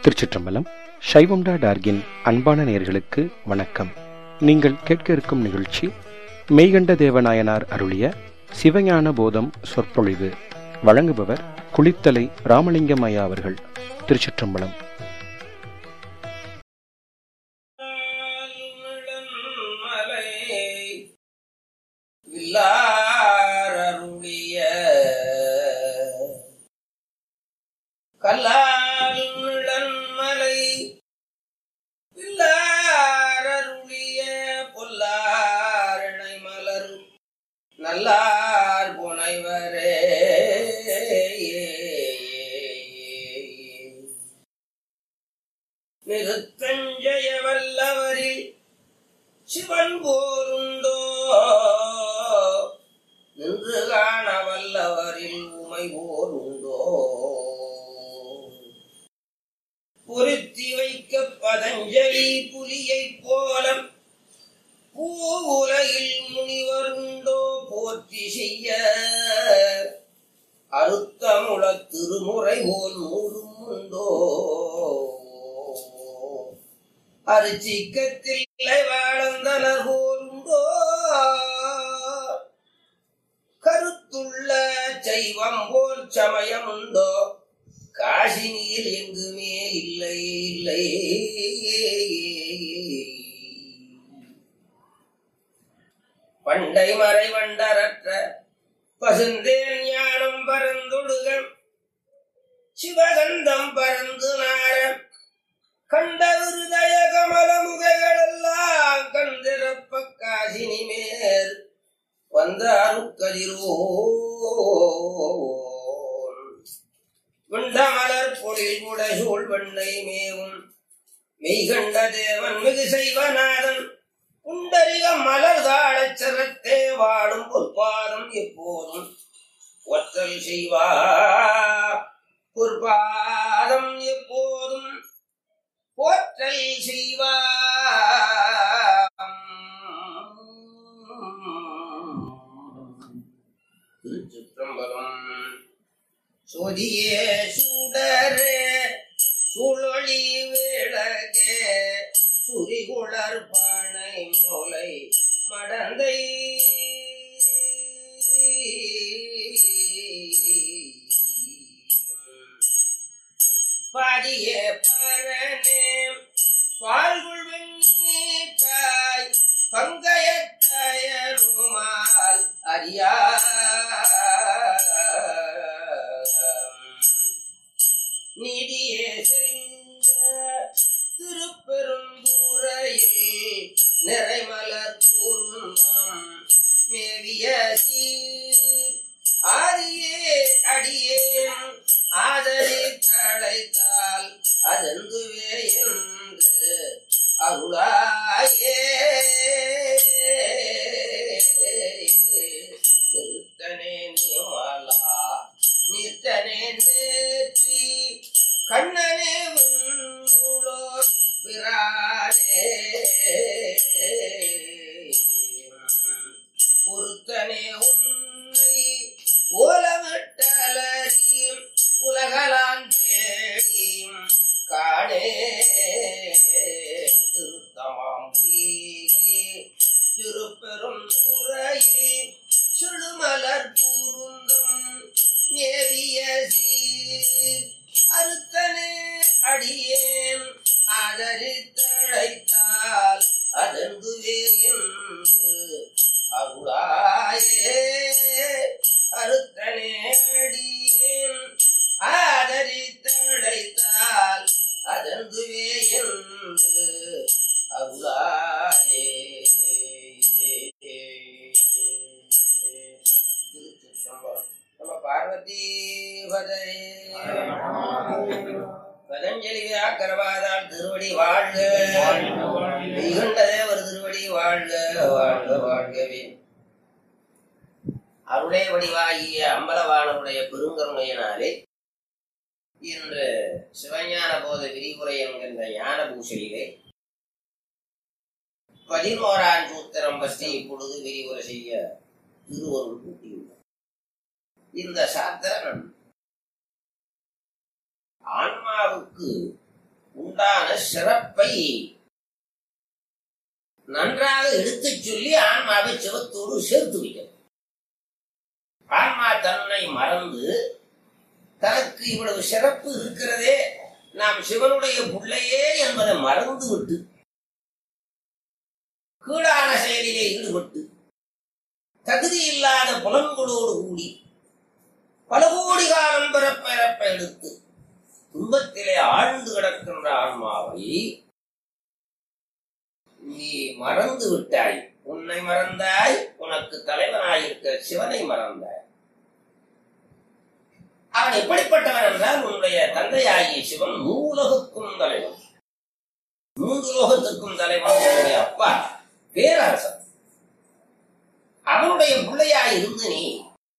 திருச்சிற்றம்பலம் சைவம்டா டார்கின் அன்பான நேயர்களுக்கு வணக்கம் நீங்கள் கேட்க இருக்கும் நிகழ்ச்சி மெய்கண்ட தேவநாயனார் அருளிய சிவஞான போதம் சொற்பொழிவு வழங்குபவர் குளித்தலை ராமலிங்கம் ஐயா அவர்கள் திருச்சிற்றம்பலம் மலை வில்லாரருடைய கல்லால் நிழன்மலை வில்லாரருடைய பொல்லாரணை மலர் நல்லார் புனைவரே நிறுத்தஞ்செய வல்லவரில் சிவன் போருண்டோ நின்று காண வல்லவரில் உமை போருண்டோ பொருத்தி வைக்க பதஞ்சலி புலியைப் போல பூவுலகில் முனிவருண்டோ போற்றி செய்ய அறுத்தமுள திருமுறை போல் நூறும் உண்டோ அரிச்சிக்கத்தில் வாழந்தனர் போலுண்டோ கருத்துள்ள சைவம் போல் சமயம் உண்டோ காசினியில் எங்குமே இல்லை இல்லை பண்டை மறை வண்டரற்ற பசுந்தேன் ஞானம் பரந்தொடுகம் சிவகந்தம் பரந்து நாரம் கண்ட விருதய கமல முகைகளெல்லாம் கந்திரப்ப காசினி மேல் வந்த அருக்கதிரோ விண்டமலர் பொழில் கூட சூழ் வெண்ணை மேவும் மெய்கண்ட தேவன் மிகு செய்வநாதன் புண்டரிக மலர் தாழச்சரத்தே வாடும் பொற்பாதம் எப்போதும் ஒற்றல் செய்வா பொற்பாதம் எப்போதும் போற்றல் செய்வாம் திருச்சிற்றம்பலம் சோதியே சூடரே சுழொளி விளகே சுரிகுளர் பானை மூலை மடந்தை பாடிய பரனே பால்குள் வெண்ணீட்டாய் பங்கயத்தயனுமால் அறியா நிதியே செல்வ திருப்பெரும்பூரையில் நிறைமலர் கூர்மம் மேவிய சீர் ஆதியே அடியேன் ஆதரி தழைத்தால் அதெந்துவே என்று அருளாயே நிறுத்தனே நியமலா நிறுத்தனே நேற்றி கண்ணனே உன்னோர் பிரானே பொருத்தனே உன்னை ஓலமிட்டலரியும் உலகலான் தேடியும் காணே திருத்தமாம் பொய்கை திருப்பெரும் துறையில் சுழுமலர் கூறுந்தம் மேவிய சீர் அறுத்தனே அடியேன் ஆதரித்தழைத்தால் அதெந்துவே என்று அருளாயே அறுத்தனே அடியேன் ஆதரித்தழைத்தால் அதெந்துவே என்று அருளாயே திருச்சிற்றம்பலம் நம்ம பார்வதி பதை பதஞ்சலி வியாக்கரவாதால் திருவடி வாழ்க மிகுண்டதே ஒரு திருவடி வாழ்க வாழ்க வாழ்கவே அருளே வடிவாகிய அம்பலவாணனுடைய பெருங்கருணையினாலே இன்று சிவஞான போத விரிவுரை என்கின்ற ஞான பூஷையிலே பதினோராம் சூத்திரம் பற்றி இப்பொழுது விரிவுரை செய்ய திருவருள் கூட்டியுள்ளார் இந்த சாத்திரம் ஆன்மாவுக்கு உண்டான சிறப்பை நன்றாக எடுத்துச் சொல்லி ஆன்மாவை சிவத்தோடு சேர்த்து வைக்கணும் ஆன்மா தன்னை மறந்து தனக்கு இவ்வளவு சிறப்பு இருக்கிறதே நாம் சிவனுடைய பிள்ளையே என்பதை மறந்து விட்டு கீழான செயலிலே ஈடுபட்டு தகுதி இல்லாத புலன்களோடு கூடி பல கோடி காலம் பிறப்ப இறப்ப எடுத்து துன்பத்திலே ஆழ்ந்து கிடக்கின்ற ஆன்மாவை நீ மறந்து விட்டாய் உன்னை மறந்தாய் உனக்கு தலைவனாயிருக்கிற சிவனை மறந்தாய் அவன் எப்படிப்பட்டவன் என்றால் உன்னுடைய தந்தையாகிய சிவன் மூலகுக்கும் தலைவன் மூன்று லோகத்திற்கும் தலைவன் உன்னுடைய அப்பா பேரரசன் அவனுடைய பிள்ளையாய் இருந்து நீ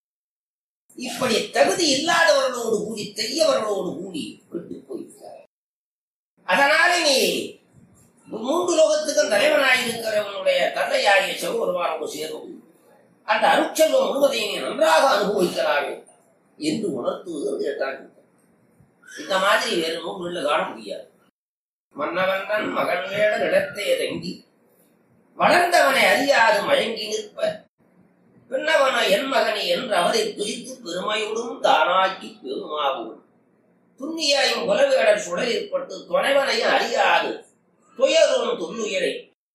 இப்படி தகுதி இல்லாதவர்களோடு கூடி தெய்யவர்களோடு கூடி விட்டு போயிருக்கிறார் அதனாலே நீ மூன்று லோகத்துக்கும் தலைவனாயிருக்கிறவனுடைய தந்தையாகிய சிவபெருமானோடு சேரும் அந்த அருட்செல்வம் முழுவதையும் நீ நன்றாக அனுபவிக்கிறார்கள் என்று உணர்த்துவது அந்த எட்டாம் இந்த மாதிரி வேறு நூல்களில் காண முடியாது மன்னவன்றன் மகன் வேட இடத்தே தங்கி வளர்ந்தவனை அறியாது மயங்கி நிற்ப பின்னவன என் மகனி என்று அவரை பிரித்து பெருமையோடும் தானாக்கி பெருமாவும் துண்ணியாயும் குலவேடர் சுடர் ஏற்பட்டு துணைவனையும் அறியாது துயரும் துண்ணுயரை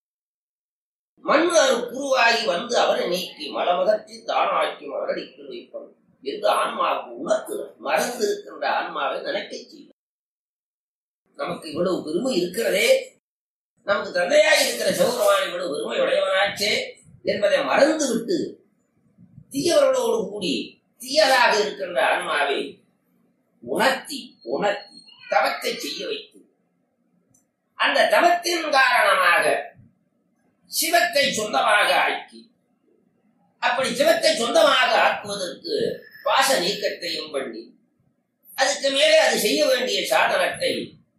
மண்ணு அரு குருவாகி வந்து அவரை நீக்கி மலமகற்றி தானாக்கி மலரடிக்கு வைப்பன் என்று ஆன்மாவுக்கு உணர்த்துகிறார் மறந்து இருக்கின்ற ஆன்மாவை நினைக்க செய்யும் நமக்கு இவ்வளவு பெருமை இருக்கிறதே நமக்கு தந்தையாய் இருக்கிற சிவபெருமான் இவ்வளவு பெருமை உடையவனாச்சே என்பதை மறந்து விட்டு தீயவர்களோடு கூடி தீயதாக இருக்கின்ற ஆன்மாவை உணர்த்தி உணர்த்தி தவத்தை செய்ய வைத்து அந்த தவத்தின் காரணமாக சிவத்தை சொந்தமாக ஆக்கி அப்படி சிவத்தை சொந்தமாக ஆக்குவதற்கு பாச நீக்கத்தையும் பண்ணி அதுக்கு மேலே அது செய்ய வேண்டிய சாதனத்தை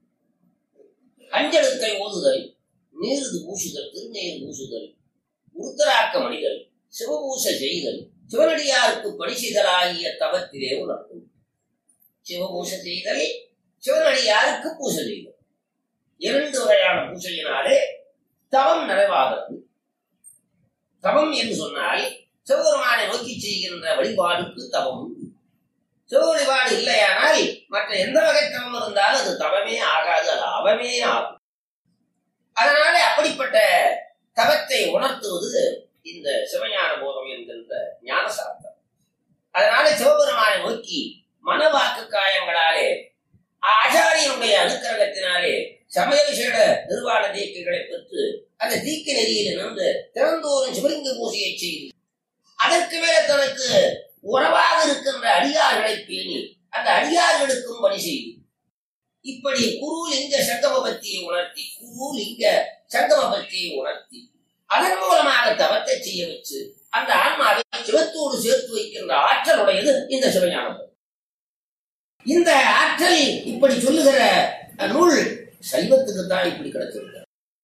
அஞ்செழுத்தை ஓதுதல் நீருது பூசுதல் திருநீர் பூசுதல் உருத்தராக்க மணிதல் சிவபூச செய்தல் சிவனடியாருக்கு பணி செய்தலாகிய தவத்திலே உணர்த்தும் சிவபூச செய்தல் சிவனடியாருக்கு பூசை செய்தல் இரண்டு வகையான பூசையினாலே தவம் நிறைவாகிறது தவம் என்று சொன்னால் சிவபெருமானை நோக்கி செய்கின்ற வழிபாடுக்கு தவம் உண்டு. சிவ வழிபாடு இல்லையானால் மற்ற எந்த வகை தவம் இருந்தாலும் அது தவமே ஆகாது அது அவமே ஆகும் அதனாலே அப்படிப்பட்ட தவத்தை உணர்த்துவது இந்த சிவஞான போதம் என்கின்ற ஞான சாஸ்திரம் அதனால சிவபெருமானை நோக்கி மனவாக்கு காயங்களாலே ஆச்சாரியனுடைய அனுக்கிரகத்தினாலே சமய விசேட நிர்வாண தீக்கைகளை பெற்று அந்த தீக்க நெறியில் நின்று திறந்தோறும் சிவலிங்க பூசையை செய்து அதற்கு மேல தனக்கு உறவாக இருக்கின்ற அடியார்களை பேணி அந்த அடியார்களுக்கும் பணி செய்து இப்படி குரு லிங்க சங்கம பக்தியை உணர்த்தி குரு லிங்க சங்கம பக்தியை உணர்த்தி அதன் மூலமாக தவத்தை செய்ய வச்சு அந்த ஆன்மாவை சிவத்தோடு சேர்த்து வைக்கின்ற ஆற்றல் உடையது இந்த சிவஞானம் இந்த ஆற்றல் இப்படி சொல்லுகிற நூல் சைவத்துக்கு தான் இப்படி கிடைச்சிருக்கு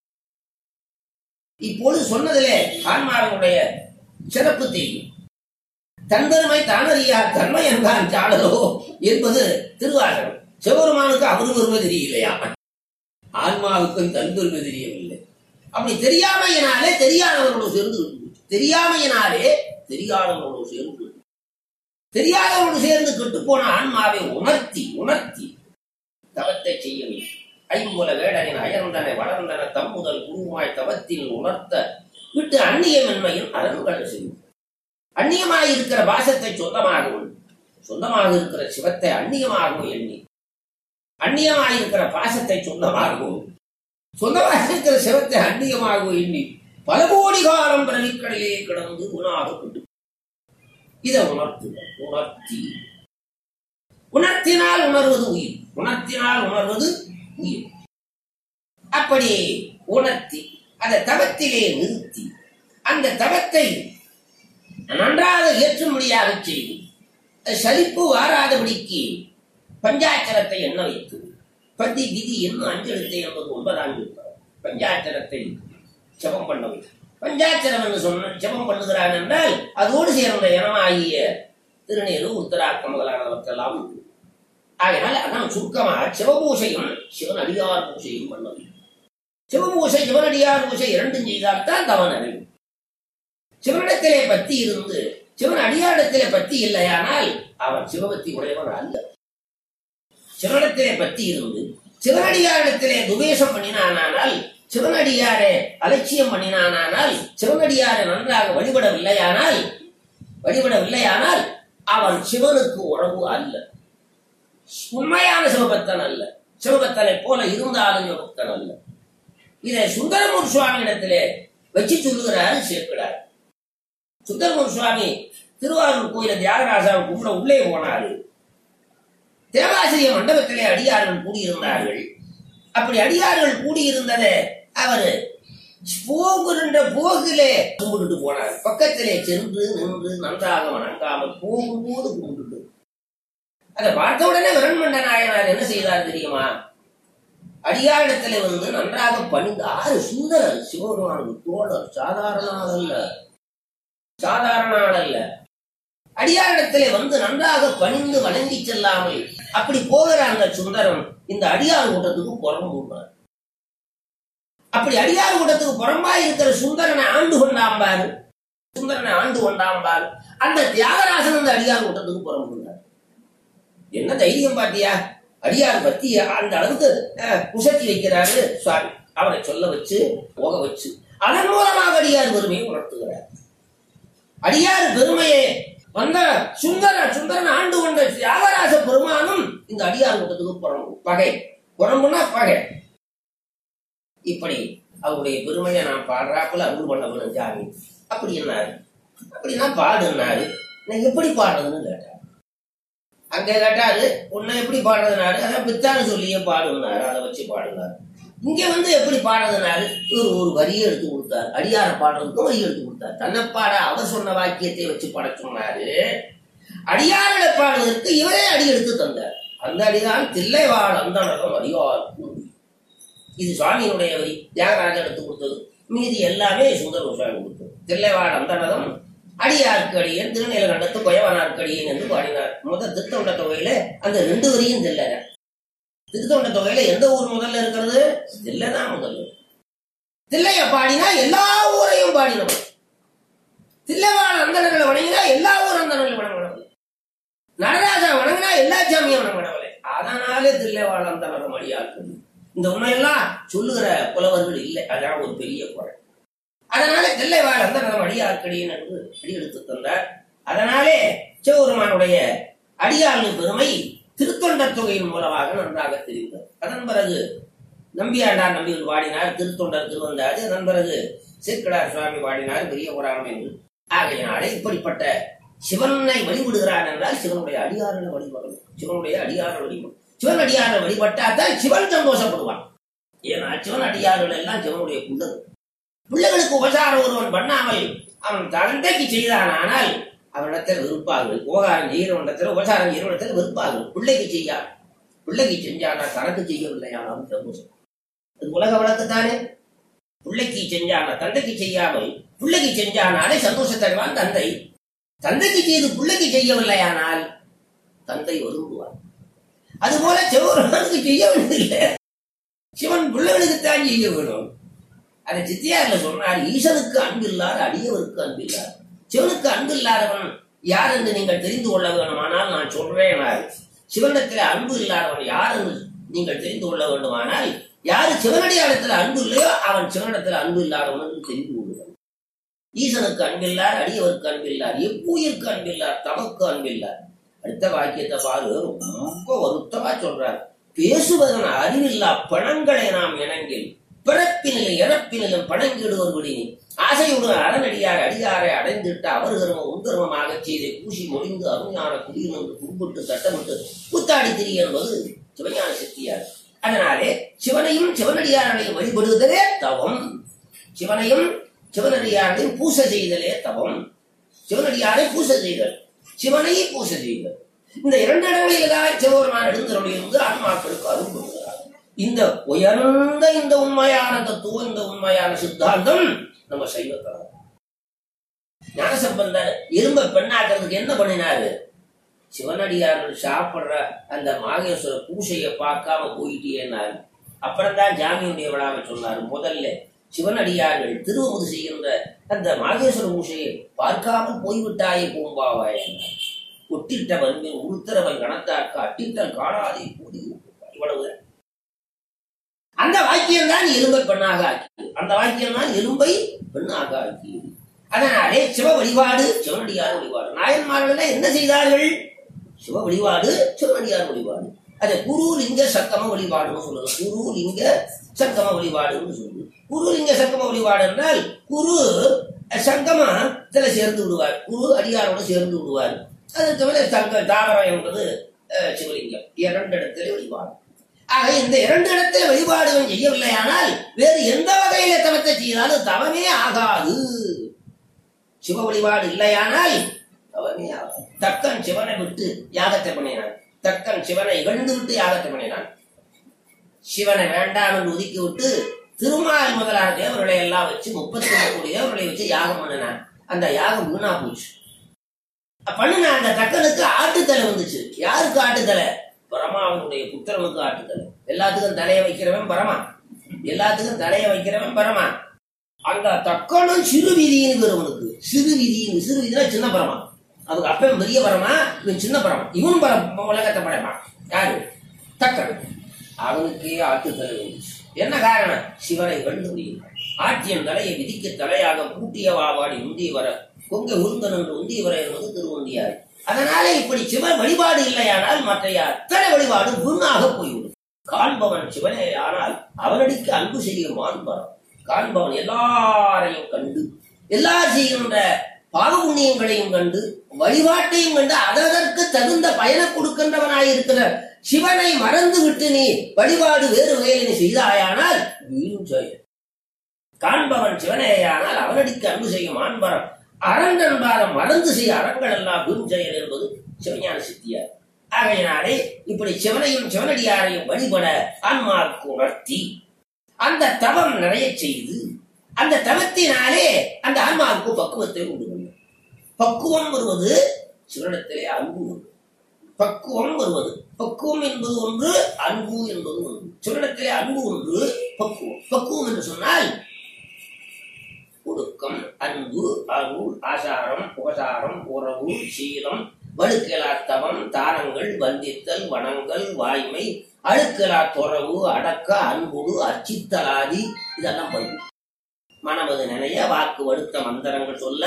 இப்பொழுது சொன்னதிலே ஆன்மாவினுடைய சிறப்பு தெரியும் தன்பெருமை தானறியா தன்மை என்றான் சாடலோ என்பது திருவாசகம் சிவபெருமானுக்கு அவரு பெருமை தெரியலையா ஆன்மாவுக்கும் தன் பெருமை தெரியவில்லை அப்படி தெரியாமையினாலே தெரியாதவர்களோடு சேர்ந்து தெரியாமையினாலே தெரியாதவர்களோடு சேர்ந்து தெரியாதவர்களோடு சேர்ந்து கெட்டுப்போன ஆன்மாவை உணர்த்தி உணர்த்தி தவத்தை செய்ய வேண்டும் ஐம்புல வேடனின் அயர்ந்தனை வளர்ந்தன தம்முதல் குருவாய் தவத்தில் உணர்த்த விட்டு அந்நியமின்மையின் அரண்களை செய்யும் அந்நியமாய் இருக்கிற பாசத்தை சொந்தமாகவும் சொந்தமாக இருக்கிற சிவத்தை அந்நியமாகவும் எண்ணி அந்நியமாய் இருக்கிற பாசத்தை சொந்தமாகவும் சொந்தமாக இருக்கிற சிவத்தை அந்நியமாகவும் எண்ணி பல கோடி காலம் பிறவிக்கடையே கிடந்து உணாக கொண்டு இதை உணர்த்து உணர்த்தி உணர்த்தினால் உணர்வது உயிர் உணர்த்தினால் உணர்வது உயிர் அப்படி உணர்த்தி அந்த தவத்திலே நிறுத்தி அந்த தவத்தை நன்றாக ஏற்றும்படியாக செய்து சலிப்பு வாராதபடிக்கு பஞ்சாட்சரத்தை எண்ண வைத்து பதி விதி என்னும் அஞ்செழுத்தை என்பது ஒன்பதாம் இருப்பார் பஞ்சாட்சரத்தை ஜபம் பண்ண வைத்து பஞ்சாட்சரம் என்று சொன்ன ஜபம் பண்ணுகிறான் என்றால் அதோடு சேர்ந்த இனமாகிய திருநீரு உத்தராக்கம் முதலானவற்றெல்லாம் உண்டு ஆகையினால அதான் சுருக்கமா சிவபூசையும் சிவன் அடியார் பூசையும் பண்ணது சிவபூசை சிவனடியார் பூசை இரண்டும் செய்தால்தான் தவன் அறிவு சிவனிடத்திலே பத்தி இருந்து சிவன் அடியாரிடத்திலே பத்தி இல்லையானால் அவன் சிவபக்தி உடையவன் அல்ல சிவனிடத்திலே பத்தி இருந்து சிவனடியாரிடத்திலே துவேஷம் பண்ணினானால் சிவனடியாரை அலட்சியம் பண்ணினானால் சிவனடியாரை நன்றாக வழிபடவில்லையானால் வழிபடவில்லையானால் அவன் சிவனுக்கு உறவு அல்ல உண்மையான சிவபக்தன் அல்ல சிவபக்தனை போல இருந்தாலும் சிவபக்தன் அல்ல இதை சுந்தரமூர் சுவாமி இடத்திலே வச்சு சொல்லுகிறாரு சேர்க்கிறார் சுந்தரமூர் சுவாமி திருவாரூர் கோயில தியாகராஜாவை கும்பிட உள்ளே போனாரு தேவாசிரிய மண்டபத்திலே அடியார்கள் கூடியிருந்தார்கள் அப்படி அடியார்கள் கூடியிருந்ததை அவரு போகின்ற போகிலே கும்பிட்டுட்டு போனார் பக்கத்திலே சென்று நின்று நன்றாக வணங்காமல் போகும்போது கும்பிட்டுட்டு அதை பார்த்த உடனே விரண்மண்ட நாயனார் என்ன செய்தார் தெரியுமா அடியாரிடத்துல வந்து நன்றாக பணிந்து ஆறு சுந்தரர் சிவபெருமானுக்கு தோழர் சாதாரண ஆள் அல்ல சாதாரண ஆள் அல்ல அடியாரிடத்திலே வந்து நன்றாக பணிந்து வணங்கி செல்லாமல் அப்படி போகிற அந்த சுந்தரம் இந்த அடியார் கூட்டத்துக்கு புறம்புனார் அப்படி அடியார் கூட்டத்துக்கு புறம்பா இருக்கிற சுந்தரனை ஆண்டு கொண்டாம்பாரு சுந்தரனை ஆண்டு கொண்டாம்பாரு அந்த தியாகராசன் அந்த அடியார் கூட்டத்துக்கு புறம்புனார் என்ன தைரியம் பாத்தியா அடியார் பத்தி அந்த அளவுக்கு அஹ், உசத்தி வைக்கிறாரு சுவாமி அவரை சொல்ல வச்சு போக வச்சு அதன் மூலமாக அடியார் பெருமையை உணர்த்துகிறார் அடியார் பெருமையை வந்த சுந்தர சுந்தரன் ஆண்டு கொண்ட தியாகராச பெருமானும் இந்த அடியார் கூட்டத்துக்கு புறம்பு பகை புறம்புனா பகை இப்படி அவருடைய பெருமையை நான் பாடுறாப்புல அருள் பண்ண வேணும் ஜாமி அப்படி என்னாரு அப்படின்னா பாடுனாரு நான் எப்படி பாடுறதுன்னு கேட்டார் அங்க கேட்டாரு உன்னை எப்படி பாடுறதுனாரு அதான் பித்தான்னு சொல்லியே பாடுனாரு அதை வச்சு பாடுனாரு இங்க வந்து எப்படி பாடுறதுனாரு ஒரு ஒரு வரியை எடுத்து கொடுத்தார் அடியார பாடுறதுக்கும் வரி எடுத்து கொடுத்தார் தன்னை பாட அவர் சொன்ன வாக்கியத்தை வச்சு பாட சொன்னாரு அடியார்களை பாடுவதற்கு இவரே அடி எடுத்து தந்தார் அந்த அடிதான் தில்லைவாழ் அந்தனகம் அடியார் கூறி. இது சுவாமியினுடைய வரி தியாகராஜன் எடுத்து கொடுத்தது மீதி எல்லாமே சுந்தர சுவாமி கொடுத்தது தில்லைவாழ் அந்தனகம் அடியாருக்கு அடியன் திருநீலகண்டத்து கொயவனாருக்கு அடியன் என்று பாடினார் முத திருத்தொண்ட தொகையில அந்த ரெண்டு வரியும் தில்லை திருத்தொண்ட தொகையில எந்த ஊர் முதல்ல இருக்கிறது தில்லை தான் முதல்ல தில்லைய பாடினா எல்லா ஊரையும் பாடினவன் தில்லைவாழ் அந்தனர்களை வணங்கினா எல்லா ஊர் அந்தனர்களை வணங்கினவன் நடராஜா வணங்கினா எல்லா சாமியும் வணங்கினவளே அதனாலே தில்லைவாழ் அந்தனரம் அடியார்கள் இந்த உண்மையெல்லாம் சொல்லுகிற புலவர்கள் இல்லை அதான் ஒரு பெரிய குறை அதனால தில்லைவாழ் அந்தனரம் அடியார்க்கடியின் என்று அடி எடுத்து தந்தார் அதனாலே சிவபெருமானுடைய அடியாளின் பெருமை திருத்தொண்ட தொகையின் மூலமாக நன்றாக தெரிந்தது அதன் பிறகு நம்பியாண்டார் நம்பிகள் பாடினார் திருத்தொண்டர் திருவந்தாது அதன் பிறகு சீர்கடார் சுவாமி பாடினார் பெரிய புராணம் என்று ஆகையினாலே இப்படிப்பட்ட சிவனை வழிபடுகிறான் என்றால் சிவனுடைய அடியாரனை வழிபடணும் சிவனுடைய அடியாரை வழிபடும் சிவன் அடியாரை வழிபட்டாதான் சிவன் சந்தோஷப்படுவான் ஏன்னா சிவன் அடியார்கள் எல்லாம் சிவனுடைய பிள்ளைகள் பிள்ளைகளுக்கு உபசாரம் ஒருவன் பண்ணாமல் அவன் தந்தைக்கு செய்தானால் அவனிடத்தில் வெறுப்பார்கள் உபகாரம் செய்கிறவனிடத்தில் உபசாரம் செய்கிறவனிடத்தில் வெறுப்பார்கள் பிள்ளைக்கு செய்யார் பிள்ளைக்கு செஞ்சானா தனக்கு செய்யவில்லையானாலும் சந்தோஷம் அது உலக வழக்குத்தானே பிள்ளைக்கு செஞ்சானா தந்தைக்கு செய்யாமல் பிள்ளைக்கு செஞ்சானாலே சந்தோஷத்தருவான் தந்தை தந்தைக்கு செய்து பிள்ளைக்கு செய்யவில்லையானால் தந்தை வருந்துவார் அதுபோல சிவபெருமானுக்கு செய்ய வேண்டியதில்லை சிவன் பிள்ளைகளுக்குத்தான் செய்ய வேணும் அதை சித்தியார்ல சொன்னார் ஈசனுக்கு அன்பில்லார் அடியவருக்கு அன்பில்லார் சிவனுக்கு அன்பு இல்லாதவன் யார் என்று நீங்கள் தெரிந்து கொள்ள வேண்டுமானால் நான் சொல்றேன் சிவனிடத்தில் அன்பு இல்லாதவன் யார் என்று நீங்கள் தெரிந்து கொள்ள வேண்டுமானால் யாரு சிவனடியாரத்தில் அன்பு இல்லையோ அவன் சிவனிடத்தில் அன்பு இல்லாதவன் என்று தெரிந்து கொள்ளுவான் ஈசனுக்கு அன்பில்லார் அடியவருக்கு அன்பில்லார் எப்பூயிருக்கு அன்பில்லார் தமக்கு அன்பில்லார் அடுத்த வாக்கியத்தை பாரு ரொம்ப வருத்தமா சொல்றார் பேசுவதன் அறிவில்லா பணங்களை நாம் இணங்கில் பிறப்பினிலும் இறப்பினிலும் பணங்கிடுவர் விடினி ஆசையுடன் அறநடியார் அடியாரை அடைந்திட்ட அவர் கர்மம் உன்கர்மமாக செய்து பூசி முடிந்து அருஞான குடியில் என்று கும்பிட்டு சட்டமிட்டு கூத்தாடி திரி என்பது சிவஞான சக்தியார் அதனாலே சிவனையும் சிவனடியாரையும் வழிபடுவதே தவம் சிவனையும் சிவனடியாரையும் பூசை செய்தலே தவம் சிவனடியாரை பூசை செய்தல் சிவனை பூசை செய்தல் இந்த இரண்டு இடங்களில்தான் சிவபெருமான் எழுந்தருளியிருந்து ஆன்மாக்களுக்கு அருள் கொடுக்கிறார் இந்த உயர்ந்த இந்த உண்மையான தத்துவம் இந்த உண்மையான சித்தாந்தம் நம்ம சைவத்தரம் ஞானசம்பந்தர் இரும்ப பெண்ணாக்குறதுக்கு என்ன பண்ணினாரு சிவனடியார்கள் சாப்பிடுற அந்த மாகேஸ்வர பூசையை பார்க்காம போயிட்டேன்னாரு அப்புறம்தான் ஜாமியுடைய விழாவை சொன்னாரு முதல்ல சிவனடியார்கள் திருவமுது செய்கின்ற அந்த மாகேஸ்வர பூசையை பார்க்காமல் போய்விட்டாயே பூம்பாவாய் என்றார். ஒட்டிட்டவன் மேல் உருத்திரவன் கணத்தார்க்கு அட்டிட்டல் காணாதே கூடி இவ்வளவு அந்த வாக்கியம் தான் எலும்பை பெண்ணாக ஆக்கியது அந்த வாக்கியம் தான் எலும்பை பெண்ணாக ஆக்கியது அதனாலே சிவ வழிபாடு சிவனடியார் வழிபாடு நாயன்மார்கள் என்ன செய்தார்கள் சிவ வழிபாடு சிவனடியார் வழிபாடு அது குரு லிங்க சக்கம வழிபாடுன்னு சொல்லுது குரு லிங்க சக்கம வழிபாடுன்னு சொல்லுது குரு லிங்க சக்கம வழிபாடு என்றால் குரு சங்கமத்துல சேர்ந்து விடுவார் குரு அடியாரோடு சேர்ந்து விடுவார் அது தவிர சங்க தாவரம் என்பது அஹ், சிவலிங்கம் இரண்டு இடத்துல வழிபாடு ஆக இந்த இரண்டு இடத்துல வழிபாடுகள் செய்யவில்லையானால் வேறு எந்த வகையில தவத்தை செய்தாலும் தவமே ஆகாது சிவ வழிபாடு இல்லையானால் தவமே ஆகாது தக்கன் சிவனை விட்டு யாகத்தை பண்ணினான் தக்கன் சிவனை இகழ்ந்து விட்டு யாகத்தை பண்ணினான் சிவனை வேண்டாம் என்று ஒதுக்கி விட்டு திருமால் முதலான தேவர்களை எல்லாம் வச்சு முப்பத்தி கோடி தேவர்களை வச்சு யாகம் பண்ணினான் அந்த யாகம் வீணா போச்சு பண்ணின அந்த தக்கனுக்கு ஆட்டுத்தலை வந்துச்சு யாருக்கு ஆட்டுத்தலை பரமாவனுடைய புத்திரனுக்கு ஆட்டுத்தலை எல்லாத்துக்கும் தலையை வைக்கிறவன் பரமா எல்லாத்துக்கும் தலையை வைக்கிறவன் பரமா அந்த தக்கனும் சிறு விதின்னு பெருவனுக்கு சிறு விதின்னு சிறு விதினா சின்ன பரமா அதுக்கு அப்பன் பெரிய பரமா இவன் சின்ன பரமா இவனும் பர உலகத்தை படைப்பான் யாரு தக்கன் அவனுக்கே ஆட்டுத்தலை வந்துச்சு என்ன காரணம் சிவனை கண்டு முடியும் ஆட்டியன் தலையை விதிக்க தலையாக பூட்டிய வாவாடி உந்திய வர கொங்க உருந்தன் என்று உந்திய வர என்பது திருவந்தியார் அதனால இப்படி சிவ வழிபாடு இல்லையானால் மற்ற அத்தனை வழிபாடு வீணாக போய்விடும் காண்பவன் சிவனே ஆனால் அவனடிக்கு அன்பு செய்யும் மாண்பரம் காண்பவன் எல்லாரையும் கண்டு எல்லார் செய்கின்ற பாவ புண்ணியங்களையும் கண்டு வழிபாட்டையும் கண்டு அதற்கு தகுந்த பயனை கொடுக்கின்றவனாயிருக்கிற சிவனை மறந்து விட்டு நீ வழிபாடு வேறு வகையில் நீ செய்தாயானால் வீண் செயல் காண்பவன் சிவனேயானால் அவனடிக்கு அன்பு செய்யும் ஆண்பரம் அரங்கன்பாரம் மறந்து செய்ய அறங்கள் எல்லாம் வீண் செயல் என்பது சிவஞான சித்தியார் ஆகையினாலே இப்படி சிவனையும் சிவனடியாரையும் வழிபட ஆன்மாவுக்கு உணர்த்தி அந்த தவம் நிறைய செய்து அந்த தவத்தினாலே அந்த ஆன்மாவுக்கு பக்குவத்தை உண்டு பண்ணும் பக்குவம் வருவது சிவனிடத்திலே அன்பு உண்டு பக்குவம் வருவது பக்குவம் என்பது ஒன்று அன்பு என்பது ஒன்று சிவனிடத்திலே அன்பு ஒன்று பக்குவம் பக்குவம் என்று சொன்னால் ஒடுக்கம் அன்பு அருள் ஆசாரம் உபசாரம் உறவு சீலம் வழுக்கலாத்தவம் தானங்கள் வந்தித்தல் வனங்கள் வாய்மை அழுக்கலா துறவு அடக்க அன்புடு அச்சித்தலாதி இதெல்லாம் பண்பு மனமது நினைய வாக்கு வடுத்த மந்திரங்கள் சொல்ல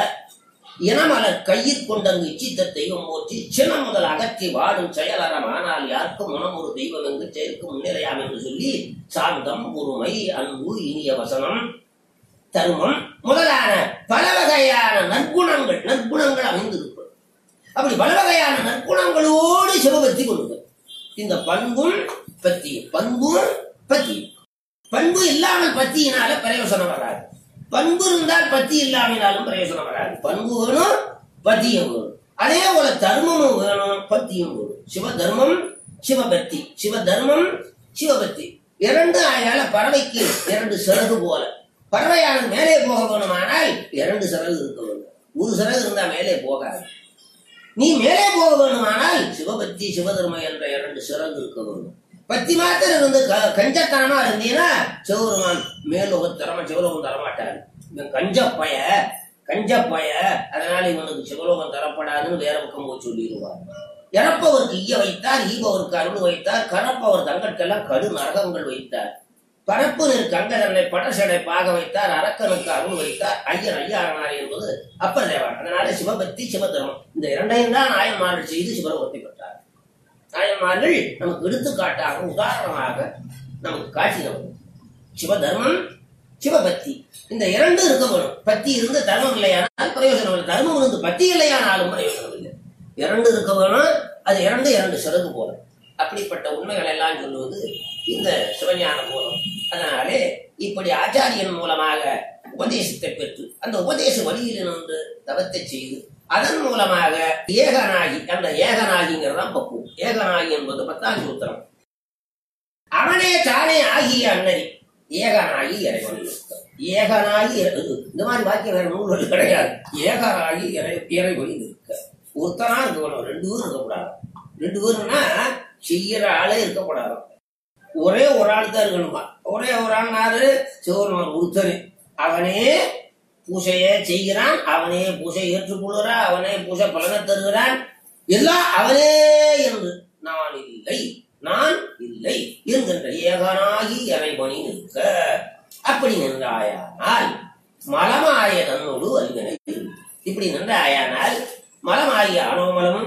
இனமலர் கையில் கொண்டங்கு இச்சித்த தெய்வம் போற்றி சினம் முதல் அகற்றி வாடும் செயலறம் ஆனால் யாருக்கும் மனம் ஒரு தெய்வம் என்று செயற்கு முன்னிலையாம் என்று சொல்லி சாந்தம் பொறுமை அன்பு இனிய வசனம் தருமம் முதலான பல வகையான நற்குணங்கள் நற்குணங்கள் அமைந்திருப்பது அப்படி பல வகையான நற்குணங்களோடு சிவபக்தி கொள்ளுங்கள் இந்த பண்பும் பத்தி பண்பும் பத்தி பண்பு இல்லாமல் பத்தியினால பிரயோசனம் வராது பண்பு இருந்தால் பத்தி இல்லாமலும் பிரயோசனம் வராது பண்பு வேணும் பத்தியும் வேணும் அதே போல தர்மமும் வேணும் பத்தியும் வேணும் சிவ தர்மம் சிவபக்தி சிவ தர்மம் சிவபக்தி இரண்டு ஆயால பறவைக்கு இரண்டு சிறகு போல பறவையானது மேலே போக வேணுமானால் இரண்டு சிறகு இருக்க வேண்டும் ஒரு சிறகு இருந்தா மேலே போகாது நீ மேலே போக வேணுமானால் சிவபக்தி சிவதர்மம் என்ற இரண்டு சிறகு இருக்க வேண்டும் பத்தி மாத்திரம் இருந்து க- கஞ்சத்தனமா இருந்தீங்கன்னா சிவபெருமான் மேலோகம் தரமா சிவலோகம் தரமாட்டாரு இவன் கஞ்ச பய கஞ்ச பய அதனால இவனுக்கு சிவலோகம் தரப்படாதுன்னு வேற பக்கம் போய் சொல்லிடுவார் இறப்பவருக்கு ஈய வைத்தார் ஈபவருக்கு அருள் வைத்தார் கரப்பவர் தங்கட்கெல்லாம் கடு நரகங்கள் வைத்தார் பரப்பு நிற்கு அங்கதன்னை படசடை பாக வைத்தார் அரக்கனுக்கு அருள் வைத்தார் ஐயர் ஐயாரனார் என்பது அப்பர் தேவார் அதனால சிவபக்தி சிவதர்மம் இந்த இரண்டையும் தான் நாயன்மார்கள் செய்து சிவலோகத்தை பெற்றார் நாயன்மார்கள் நமக்கு எடுத்துக்காட்டாக உதாரணமாக நமக்கு காட்டினவர் சிவதர்மம் சிவபக்தி இந்த இரண்டும் இருக்க வேணும் பத்தி இருந்து தர்மம் இல்லையானால் பிரயோஜனம் இல்லை தர்மம் இருந்து பத்தி இல்லையானாலும் பிரயோஜனம் இல்லை இரண்டு இருக்க வேணும் அது இரண்டு இரண்டு சிறகு போல அப்படிப்பட்ட உண்மைகள் எல்லாம் சொல்லுவது இந்த சிவஞான போலம் அதனாலே இப்படி ஆச்சாரியன் மூலமாக உபதேசத்தை பெற்று அந்த உபதேச வழியில் நின்று தவத்தை செய்து அதன் மூலமாக ஏகனாகி அந்த ஏகனாகிங்கிறதான் பக்குவம் ஏகனாகி என்பது பத்தாம் சூத்திரம் அவனே தானே ஆகிய அன்னரி ஏகனாகி இறைவன் இருக்க. ஏகனாகி இறை- இது இந்த மாதிரி வாக்கியம் வேற நூல்கள் கிடையாது ஏகனாகி இறை இறைவன் இருக்க ஒருத்தனா இருக்கணும் ரெண்டு பேரும் இருக்கக்கூடாது ரெண்டு பேரும்னா செய்யற ஆளே இருக்கக்கூடாது ஒரே ஒரு ஆள் தான் இருக்கணுமா ஒரே ஒரு ஆள் யாரு சிவருமான் ஒருத்தர் அவனே பூசையை செய்கிறான் அவனே பூசை ஏற்றுக்கொள்கிறான் அவனே பூசை பலனை தருகிறான் எல்லாம் அவனே என்று நான் இல்லை நான் இல்லை என்கின்ற ஏகனாகி இறைவனி நிற்க அப்படி நின்றாயானால் மலமாய தன்னோடு அல்வினை இப்படி நின்றாயானால் மலமாகிய அனோமலமும்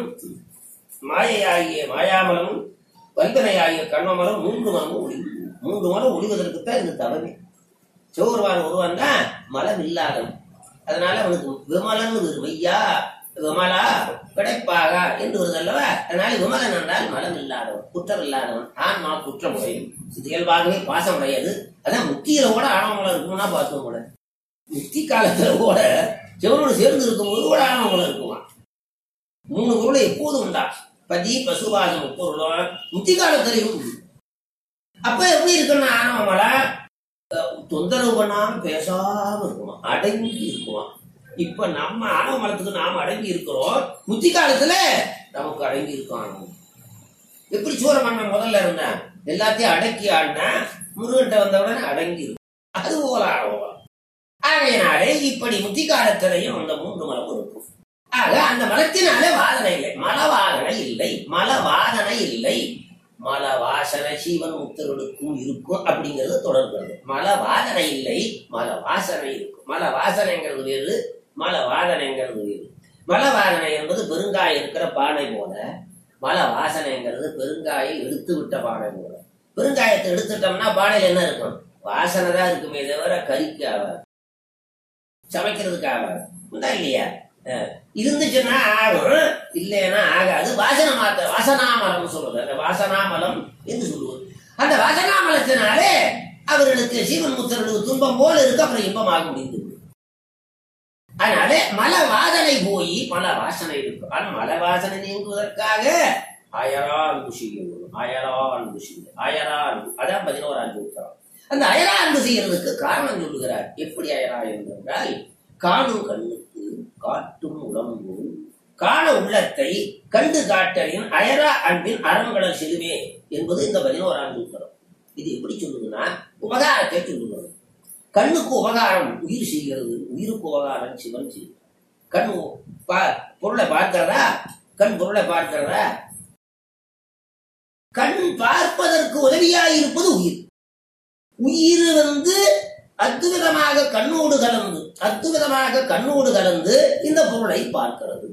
மாயையாகிய மாயாமலமும் வல்கனையாகிய கண்மமலம் மூன்று மலமும் ஒளிவு மூன்று மலம் ஒளிவதற்குத்தான் இந்த தவமே சிவபெருமான் ஒருவன் தான் மலம் இல்லாதவன் அதனால அவனுக்கு விமலன் ஒரு மெய்யா விமலா கிடைப்பாக என்று வருது அல்லவா அதனால விமலன் என்றால் மலம் இல்லாதவன் குற்றம் இல்லாதவன் ஆன்மா குற்றம் உடையும் இது இயல்பாகவே பாசம் உடையது அதான் முத்தியில கூட ஆணவமலம் இருக்கும்னா பார்த்தோம் கூட முத்தி காலத்துல கூட சிவனோடு சேர்ந்து இருக்கும்போது கூட ஆணவமலம் இருக்குமா மூணு பொருளை எப்போதும் உண்டா பதி பசுபாசம் முப்பொருளும் முத்தி காலத்திலையும் உண்டு. அப்ப எப்படி இருக்குன்னா ஆணவமலம் அஹ், தொந்தரவு பண்ணாம பேசாம இருக்குமா அடங்கி இருக்குமா இப்ப நம்ம ஆணவ மலத்துக்கு நாம அடங்கி இருக்கிறோம் முத்தி காலத்துல நமக்கு அடங்கி இருக்கோம் ஆணவம். எப்படி சூரமன்னன் முதல்ல இருந்தான் எல்லாத்தையும் அடக்கி ஆடினா முருகன்ட்ட வந்த உடனே அடங்கி இருக்கும் அது போல ஆணவம் ஆகையினாலே இப்படி முத்தி காலத்திலையும் அந்த மூன்று மலம் இருக்கும் ஆக அந்த மலத்தினாலே வாதனை இல்லை மலவாதனை இல்லை மலவாதனை இல்லை மல வாசனை சீவன் முத்தர்களுக்கும் இருக்கும் அப்படிங்கிறது தொடர்கிறது மல வாதனை இல்லை மல வாசனை இருக்கும் மல வாசனைங்கிறது வேறு மல வாதனைங்கிறது வேறு மல வாதனை என்பது பெருங்காயம் இருக்கிற பானை போல மல வாசனைங்கிறது பெருங்காயை எடுத்து விட்ட பானை போல பெருங்காயத்தை எடுத்துட்டோம்னா பானையில என்ன இருக்கும் வாசனை தான் இருக்குமே தவிர கறிக்கு ஆகாது சமைக்கிறதுக்கு ஆகாது உண்டா இல்லையா அஹ், இருந்துச்சுன்னா ஆகும் இல்லைன்னா ஆகாது வாசனை மாத்த வாசனாமலம் சொல்றது அந்த வாசனாமலம் என்று சொல்லுவது அந்த வாசனாமலத்தினாலே அவர்களுக்கு சீவன் முத்தர்களுக்கு துன்பம் போல இருக்கு அப்புறம் இன்பமாக முடிந்து விடும். அதனால மல வாசனை போய் மல வாசனை இருக்கும் ஆனா மல வாசனை நீங்குவதற்காக அயரா அன்பு செய்யணும் அயரா அன்பு செய்ய அயரா அன்பு அதான் பதினோராம் சூத்திரம் அந்த அயரா அன்பு செய்யறதுக்கு காரணம் சொல்லுகிறார் எப்படி அயரா என்றால் காணும் கண்ணுக்கு காட்டும் உடம்பு காண உள்ளத்தை கண்டு காட்டலின் அயரா அன்பின் அறங்கடல் செலுமே என்பது இந்த பதினோராம் சூத்திரம் இது எப்படி சொல்லுதுன்னா உபகாரத்தை சொல்லுகிறது கண்ணுக்கு உபகாரம் உயிர் செய்கிறது உயிருக்கு உபகாரம் சிவன் செய்கிறது கண் பா- பொருளை பார்க்கிறதா கண் பொருளை பார்க்கிறதா கண் பார்ப்பதற்கு உதவியாய் இருப்பது உயிர் உயிர் வந்து அத்துவிதமாக கண்ணோடு கலந்து அத்துவிதமாக கண்ணோடு கலந்து இந்த பொருளை பார்க்கிறது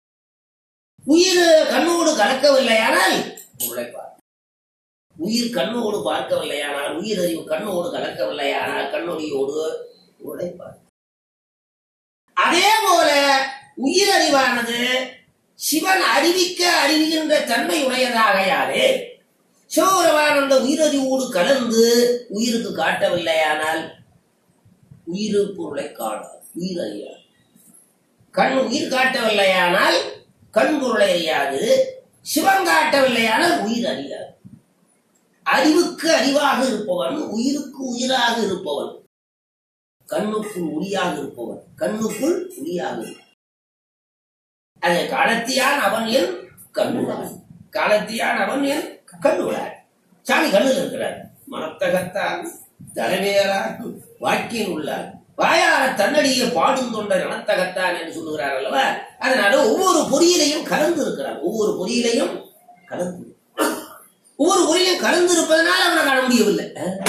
உயிர் கண்ணோடு கலக்கவில்லையானால் பொருளை பார்க்க உயிர் கண்ணோடு பார்க்கவில்லையானால் உயிர் அறிவு கண்ணோடு கலக்கவில்லையானால் கண்ணொடியோடு பொருளை பார்க்க அதே போல உயிர் அறிவானது சிவன் அறிவிக்க அறிவுகின்ற தன்மை உடையதாகையாலே சிவபெருமானந்த உயிரறிவோடு கலந்து உயிருக்கு காட்டவில்லையானால் உயிர் பொருளை காணாது உயிர் அறியாது கண் உயிர் காட்டவில்லையானால் கண் பொருளை அறியாது சிவன் காட்டவில்லையானால் உயிர் அறியாது அறிவுக்கு அறிவாக இருப்பவன் உயிருக்கு உயிராக இருப்பவன் கண்ணுக்குள் ஒளியாக இருப்பவன் கண்ணுக்குள் ஒளியாக இருப்பவன் அதை காலத்தியான் அவன் என் கண்ணுடான் காலத்தியான் அவன் என் கண்ணுடான் சாமி கண்ணில் இருக்கிறார் மனத்தகத்தான் தலைமையரான் வாக்கியம் உள்ளார் வாயார தன்னடிய பாடும் தொண்டர் இனத்தகத்தான் என்று சொல்லுகிறார் அல்லவா அதனால ஒவ்வொரு பொறியிலையும் கலந்து இருக்கிறார் ஒவ்வொரு பொறியிலையும் கலந்து ஒவ்வொரு பொறியிலையும் கலந்து இருப்பதனால அவனை காண முடியவில்லை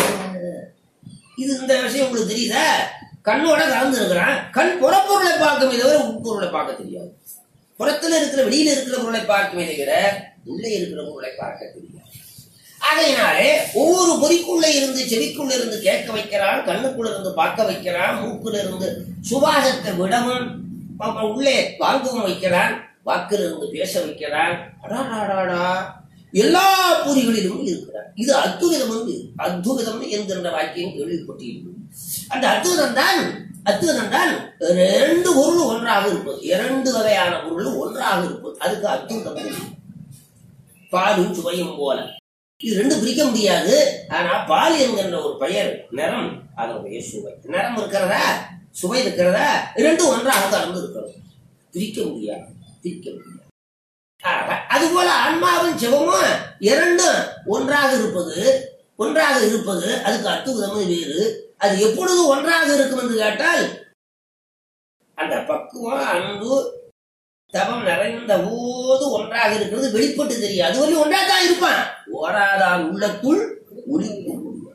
இது இந்த விஷயம் உங்களுக்கு தெரியுதா கண்ணோட கலந்து இருக்கிறான் கண் புறப்பொருளை பார்க்குமே தவிர உட்பொருளை பார்க்க தெரியாது புறத்துல இருக்கிற வெளியில இருக்கிற பொருளை பார்க்குமே தவிர உள்ளே இருக்கிற பொருளை பார்க்க தெரியாது ஆகையினாலே ஒவ்வொரு பொறிக்குள்ள இருந்து செவிக்குள்ள இருந்து கேட்க வைக்கிறான் கண்ணுக்குள்ள இருந்து பார்க்க வைக்கிறான் மூக்குல இருந்து சுவாசத்தை விடவும் அப்புறம் உள்ளே வாங்கவும் வைக்கிறான் வாக்குல இருந்து பேச வைக்கிறான் அடாடாடாடா எல்லா பொறிகளிலும் இருக்கிறார் இது அத்துவிதம் என்று அத்துவிதம் என்கின்ற வாக்கியம் கேள்விப்பட்டிருக்கிறது அந்த அத்துவிதம் தான் அத்துவிதம் தான் ரெண்டு பொருள் ஒன்றாக இருப்பது இரண்டு வகையான பொருள் ஒன்றாக இருப்பது அதுக்கு அத்துவிதம் என்று. பாலும் சுவையும் போல இது ரெண்டு பிரிக்க முடியாது ஆனா பால் என்கின்ற ஒரு பெயர் நிறம் அதனுடைய சுவை நிறம் இருக்கிறதா சுவை இருக்கிறதா ரெண்டும் ஒன்றாக கலந்து இருக்கிறது பிரிக்க முடியாது பிரிக்க முடியாது ஆக, அதுபோல ஆன்மாவும் சிவமும் இரண்டும் ஒன்றாக இருப்பது ஒன்றாக இருப்பது அதுக்கு அத்துவிதமும் வேறு அது எப்பொழுது ஒன்றாக இருக்கும் என்று கேட்டால் அந்த பக்குவம் அன்பு தவம் நிறைந்த போது ஒன்றாக இருக்கிறது வெளிப்பட்டு தெரியும் அது வரையும் ஒன்றாக தான் இருப்பான் ஓராதான் உள்ளத்துள் ஒளிக்கும்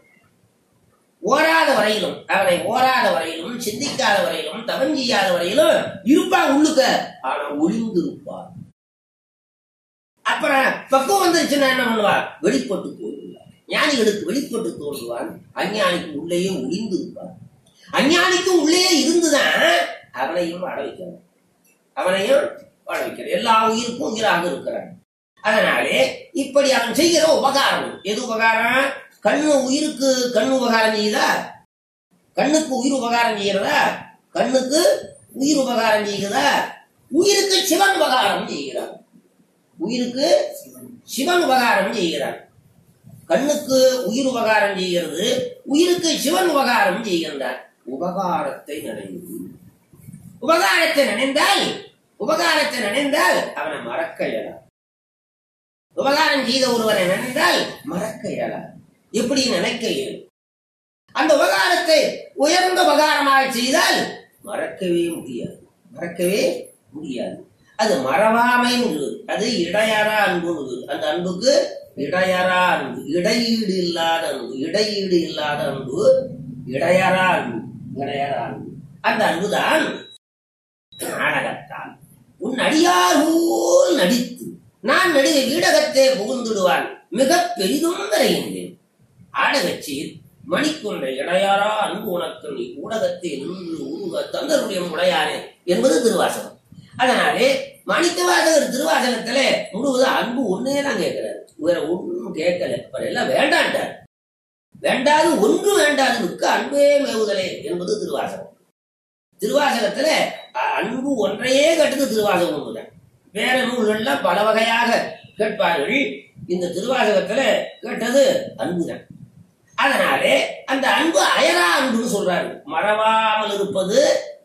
ஓராத வரையிலும் அவனை ஓராத வரையிலும் சிந்திக்காத வரையிலும் தவம் செய்யாத வரையிலும் இருப்பான் உள்ளுக்க ஆனா ஒளிந்து இருப்பான் அப்புறம் பக்குவம் வந்துருச்சுன்னா என்ன பண்ணுவான் வெளிப்பட்டு தோன்றுவான் ஞானிகளுக்கு வெளிப்பட்டு தோன்றுவான் அஞ்ஞானிக்கு உள்ளேயே ஒளிந்து இருப்பான் அஞ்ஞானிக்கும் உள்ளே இருந்துதான் அவனையும் வாழ வைக்கிறான் அவனையும் வாழ வைக்கிறான் எல்லா உயிருக்கும் உயிராக இருக்கிறான் அதனாலே இப்படி அவன் செய்கிற உபகாரம் எது உபகாரம் கண்ணு உயிருக்கு கண்ணு உபகாரம் செய்யுதா கண்ணுக்கு உயிர் உபகாரம் செய்கிறதா கண்ணுக்கு உயிர் உபகாரம் செய்கிறதா உயிருக்கு சிவன் உபகாரம் செய்கிறான் உயிருக்கு சிவன் உபகாரம் செய்கிறான் கண்ணுக்கு உயிர் உபகாரம் செய்கிறது உயிருக்கு சிவன் உபகாரம் செய்கின்றான் உபகாரத்தை நினைந்து உபகாரத்தை நினைந்தால் உபகாரத்தை நினைந்தால் அவனை மறக்க இயலாது உபகாரம் செய்த ஒருவரை நினைந்தால் மறக்க இயலாது எப்படி நினைக்க இயலும் அந்த உபகாரத்தை உயர்ந்த உபகாரமாக செய்தால் மறக்கவே முடியாது மறக்கவே முடியாது அது மறவாமை அது இடையறா அன்பு அந்த அன்புக்கு இடையறா அன்பு இடையீடு இல்லாத அன்பு இடையீடு இல்லாத அன்பு இடையறா அன்பு இடையறா அன்பு அந்த அன்புதான் நாடகத்தான் உன் அடியார் போல் நடித்து நான் நடிகை வீடகத்தே புகுந்துடுவான் மிக பெரிதும் வரைகின்றேன் ஆடகச்சீர் மணிக்கொன்ற இடையாரா அன்பு உனக்கு நீ ஊடகத்தை நின்று உருவ தந்தருடைய உடையானே என்பது திருவாசகம் அதனாலே மாணிக்கவாசகர் திருவாசகத்துல முழுவதும் அன்பு ஒன்னே தான் கேட்கிறார் வேற ஒன்றும் கேட்கல அவர் எல்லாம் வேண்டாண்டார் வேண்டாது ஒன்று வேண்டாது மிக்க அன்பே மேவுதலே என்பது திருவாசகம் திருவாசகத்துல அ- அன்பு ஒன்றையே கேட்டது திருவாசகம் ஒன்றுதான் வேற நூல்கள்லாம் பல வகையாக கேட்பார்கள் இந்த திருவாசகத்துல கேட்டது அன்புதான் அதனாலே அந்த அன்பு அயரா அன்புன்னு சொல்றாரு மறவாமல் இருப்பது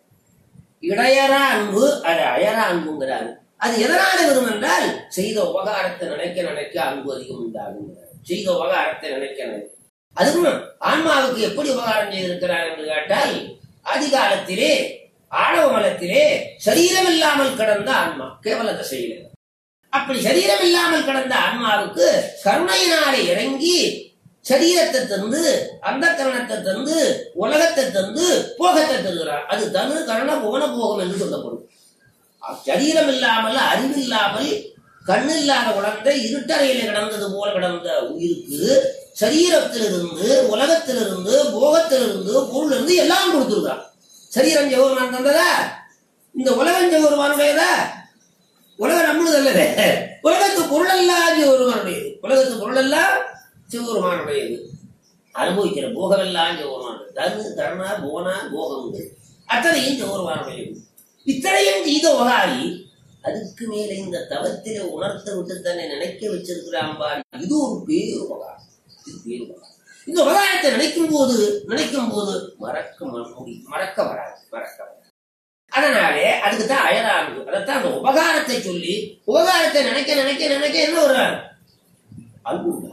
இடையறா அன்பு அது அயரா அன்புங்கிறாரு அது எதனால வரும் என்றால் செய்த உபகாரத்தை நினைக்க நினைக்க அன்பு அதிகம் உண்டாகும் செய்த உபகாரத்தை நினைக்க நினைக்க அதுவும் ஆன்மாவுக்கு எப்படி உபகாரம் செய்திருக்கிறார் என்று கேட்டால் அதிகாலத்திலே ஆணவ மலத்திலே சரீரம் இல்லாமல் கிடந்த ஆன்மா கேவல தசையில அப்படி சரீரம் இல்லாமல் கிடந்த ஆன்மாவுக்கு கருணையினாலே இறங்கி சரீரத்தை தந்து அந்த கரணத்தை தந்து உலகத்தை தந்து போகத்தை தருகிறார் அது தனு கரண புவன போகம் என்று சொல்லப்படும் சரீரம் இல்லாமல் அறிவில்லாமல் கண்ணு இல்லாத குழந்தை இருட்டறையில கிடந்தது போல கிடந்த உயிருக்கு சரீரத்திலிருந்து உலகத்திலிருந்து போகத்திலிருந்து பொருளிலிருந்து எல்லாம் கொடுத்துருக்கான் சரீரம் ஜெகருமான் தந்ததா இந்த உலகம் ஜெகருமானுடையதா உலகம் நம்மளுது அல்லவே உலகத்து பொருளெல்லாம் ஜெகருமானுடையது உலகத்து பொருளெல்லாம் சிவபெருமானுடையது அனுபவிக்கிற போகமெல்லாம் சிவபெருமானுடையது தனு கருணா போனா போகங்கள் அத்தனையும் சிவபெருமானுடையது இத்தனையும் செய்த உகாரி அதுக்கு மேல இந்த தவத்திலே உணர்த்த விட்டு தன்னை நினைக்க வச்சிருக்கிறான் பார் இது ஒரு பேர் உபகாரம் இது பேர் உபகாரம் இந்த உபகாரத்தை நினைக்கும் போது நினைக்கும் போது மறக்க ம- முடி- மறக்க வராது மறக்க வராது அதனாலே அதுக்கு தான் அயரானது அதைத்தான் அந்த உபகாரத்தை சொல்லி உபகாரத்தை நினைக்க நினைக்க நினைக்க என்ன ஒரு அன்பு உண்டா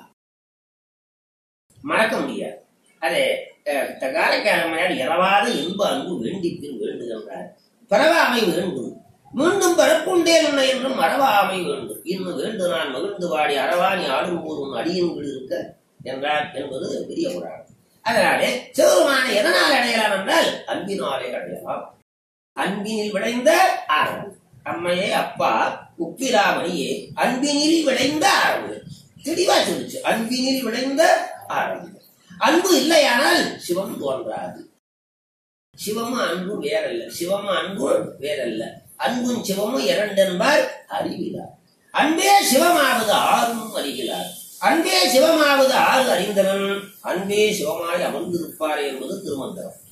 மறக்க முடியாது அது அஹ், தகாரக்காரமையார் இரவாத இன்ப அன்பு வேண்டிப்பின் வேண்டுகின்றார் பரவாமை வேண்டும் மீண்டும் பரப்புண்டேன் உன்னை என்றும் மறவாமை வேண்டும் இன்னும் வேண்டு நான் மகிழ்ந்து வாடி அறவாணி ஆடும் போதும் அடியின் வீடு இருக்க என்றார் என்பது பெரிய புராணம் அதனாலே சிவபெருமான எதனால் அடையலாம் என்றால் அன்பினாலே அடையலாம் அன்பினில் விளைந்த ஆரம்பம் அம்மையே அப்பா உப்பிராமணியே அன்பினில் விளைந்த ஆரம்பம் தெளிவா சொல்லுச்சு அன்பினில் விளைந்த ஆரம்பம் அன்பு இல்லையானால் சிவம் தோன்றாது சிவமும் அன்பும் வேறல்ல சிவமும் அன்பும் வேறல்ல அன்பும் சிவமும் இரண்டென்பார் அறிவிலார் அன்பே சிவமாவது ஆறும் அறிகிறார் அன்பே சிவமாவது ஆறு அறிந்தவன் அன்பே சிவமாய் அமர்ந்திருப்பார் என்பது திருமந்திரம்